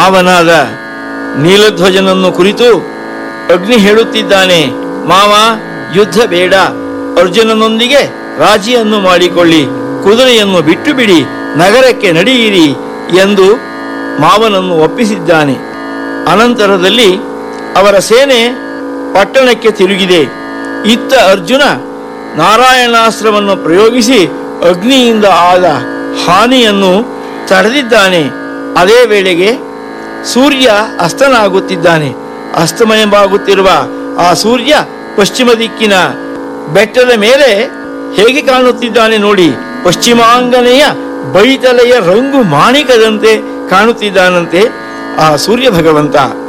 ಅವನಾದ ನೀಲಧ್ವಜನನ್ನು ಕುರಿತು ಅಗ್ನಿ ಹೇಳುತ್ತಿದ್ದಾನೆ ಮಾವ ಯುದ್ಧ ಬೇಡ ಅರ್ಜುನನೊಂದಿಗೆ ರಾಜಿಯನ್ನು ಮಾಡಿಕೊಳ್ಳಿ ಕುದುರೆಯನ್ನು ಬಿಟ್ಟು ಬಿಡಿ ನಗರಕ್ಕೆ ನಡೆಯಿರಿ ಎಂದು ಮಾವನನ್ನು ಒಪ್ಪಿಸಿದ್ದಾನೆ ಅನಂತರದಲ್ಲಿ ಅವರ ಸೇನೆ ಪಟ್ಟಣಕ್ಕೆ ತಿರುಗಿದೆ ಇತ್ತ ಅರ್ಜುನ ನಾರಾಯಣಾಸ್ತ್ರವನ್ನು ಪ್ರಯೋಗಿಸಿ ಅಗ್ನಿಯಿಂದ ಆದ ಹಾನಿಯನ್ನು ತಡೆದಿದ್ದಾನೆ ಅದೇ ವೇಳೆಗೆ ಸೂರ್ಯ ಅಸ್ತನಾಗುತ್ತಿದ್ದಾನೆ ಅಸ್ತಮಯವಾಗುತ್ತಿರುವ ಆ ಸೂರ್ಯ ಪಶ್ಚಿಮ ದಿಕ್ಕಿನ ಬೆಟ್ಟದ ಮೇಲೆ ಹೇಗೆ ಕಾಣುತ್ತಿದ್ದಾನೆ ನೋಡಿ ಪಶ್ಚಿಮಾಂಗನೆಯ ಬೈತಲೆಯ ರಂಗು ಮಾಣಿಕದಂತೆ ಕಾಣುತ್ತಿದ್ದಾನಂತೆ ಆ ಸೂರ್ಯ ಭಗವಂತ